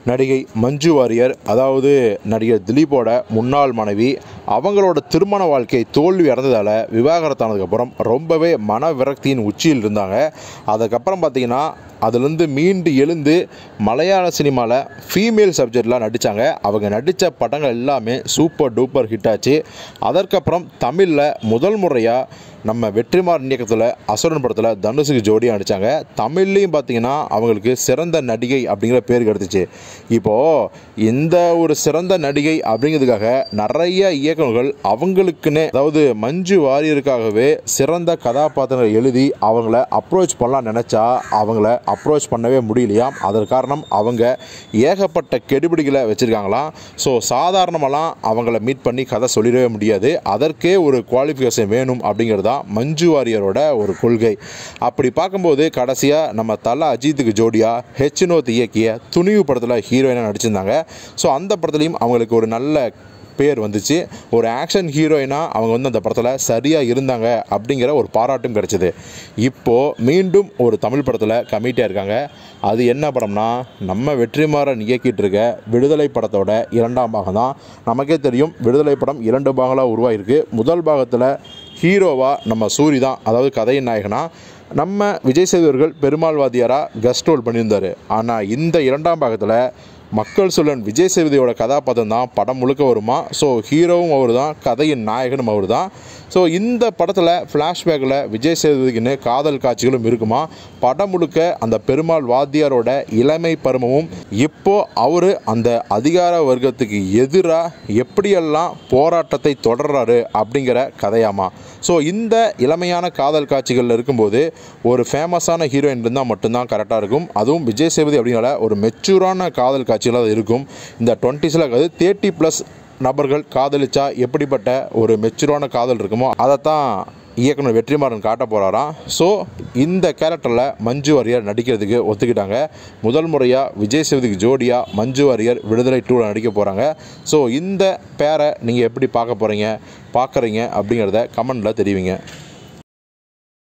நடிகை மஞ்சு வாரியர் அதாவது நடிகர் திலீப்போட முன்னாள் மனைவி அவங்களோட திருமண வாழ்க்கை தோல்வி அடைந்ததால் விவாகரத்தானதுக்கப்புறம் ரொம்பவே மன விரக்தியின் உச்சியில் இருந்தாங்க அதுக்கப்புறம் பார்த்தீங்கன்னா அதுலேருந்து மீண்டு எழுந்து மலையாள சினிமாவில் ஃபீமேல் சப்ஜெக்ட்லாம் நடித்தாங்க அவங்க நடித்த படங்கள் எல்லாமே சூப்பர் டூப்பர் ஹிட் ஆச்சு அதற்கப்புறம் தமிழில் முதல் முறையாக நம்ம வெற்றிமாறன் இயக்கத்தில் அசுரன் படத்தில் தனுஷுக்கு ஜோடியாக நடித்தாங்க தமிழ்லேயும் பார்த்தீங்கன்னா அவங்களுக்கு சிறந்த நடிகை அப்படிங்கிற பேர் கிடச்சிச்சு இப்போது இந்த ஒரு சிறந்த நடிகை அப்படிங்கிறதுக்காக நிறைய இயக்குநர்கள் அவங்களுக்குன்னே அதாவது மஞ்சு வாரியருக்காகவே சிறந்த கதாபாத்திரங்களை எழுதி அவங்கள அப்ரோச் பண்ணலாம் நினச்சா அவங்கள அப்ரோச் பண்ணவே முடியலையாம் அதற்கு காரணம் அவங்க ஏகப்பட்ட கெடுபிடிகளை வச்சுருக்காங்களாம் ஸோ சாதாரணமெல்லாம் அவங்கள மீட் பண்ணி கதை சொல்லிடவே முடியாது அதற்கே ஒரு குவாலிஃபிகேஷன் வேணும் அப்படிங்கிறது தான் மஞ்சு வாரியரோட ஒரு கொள்கை அப்படி பார்க்கும்போது கடைசியாக நம்ம தல அஜித்துக்கு ஜோடியாக ஹெச் நோத் இயக்கிய துணிவு படத்தில் ஹீரோயினாக நடிச்சிருந்தாங்க ஸோ அந்த படத்துலையும் அவங்களுக்கு ஒரு நல்ல பேர் வந்துச்சு ஒரு ஆக்ஷன் ஹீரோயினாக அவங்க வந்து அந்த படத்தில் சரியாக இருந்தாங்க அப்படிங்கிற ஒரு பாராட்டும் கிடச்சிது இப்போது மீண்டும் ஒரு தமிழ் படத்தில் கமிட்டியாக இருக்காங்க அது என்ன படம்னா நம்ம வெற்றிமாறன் இயக்கிட்டு இருக்க விடுதலை படத்தோட இரண்டாம் பாகம் தான் நமக்கே தெரியும் விடுதலை படம் இரண்டு பாகங்களாக உருவாகிருக்கு முதல் பாகத்தில் ஹீரோவாக நம்ம சூரி தான் அதாவது கதையின் நாயகனா நம்ம விஜய் சேதுவர்கள் பெருமாள் வாத்தியாராக கெஸ்ட் ரோல் பண்ணியிருந்தார் ஆனால் இந்த இரண்டாம் பாகத்தில் மக்கள் சொல்லன் விஜய் சேதுபதியோட கதாபாத்திரம் தான் படம் முழுக்க வருமா ஸோ ஹீரோவும் அவர் தான் கதையின் நாயகனும் அவர் தான் ஸோ இந்த படத்தில் ஃப்ளாஷ்பேக்கில் விஜய் சேதுபதிக்குன்னு காதல் காட்சிகளும் இருக்குமா படம் முழுக்க அந்த பெருமாள் வாத்தியாரோட இளமை பருவமும் இப்போ அவர் அந்த அதிகார வர்க்கத்துக்கு எதிராக எப்படியெல்லாம் போராட்டத்தை தொடர்றாரு அப்படிங்கிற கதையாமா ஸோ இந்த இளமையான காதல் காட்சிகளில் இருக்கும்போது ஒரு ஃபேமஸான ஹீரோயின் இருந்தால் மட்டும்தான் கரெக்டாக இருக்கும் அதுவும் விஜய் சேதுபதி அப்படிங்கிற ஒரு மெச்சூரான காதல் காட்சிகள் அது இருக்கும் இந்த டுவெண்ட்டிஸில் இருக்காது தேர்ட்டி ப்ளஸ் நபர்கள் காதலிச்சா எப்படிப்பட்ட ஒரு மெச்சூரான காதல் இருக்குமோ அதைத்தான் இயக்குனர் வெற்றிமாறன் காட்ட போகிறாராம் ஸோ இந்த கேரக்டரில் மஞ்சு வாரியர் நடிக்கிறதுக்கு ஒத்துக்கிட்டாங்க முதல் முறையாக விஜய் சேதுக்கு ஜோடியாக மஞ்சு வாரியர் விடுதலை டூவில் நடிக்க போகிறாங்க ஸோ இந்த பேரை நீங்கள் எப்படி பார்க்க போகிறீங்க பார்க்குறீங்க அப்படிங்கிறத கமெண்டில் தெரிவிங்க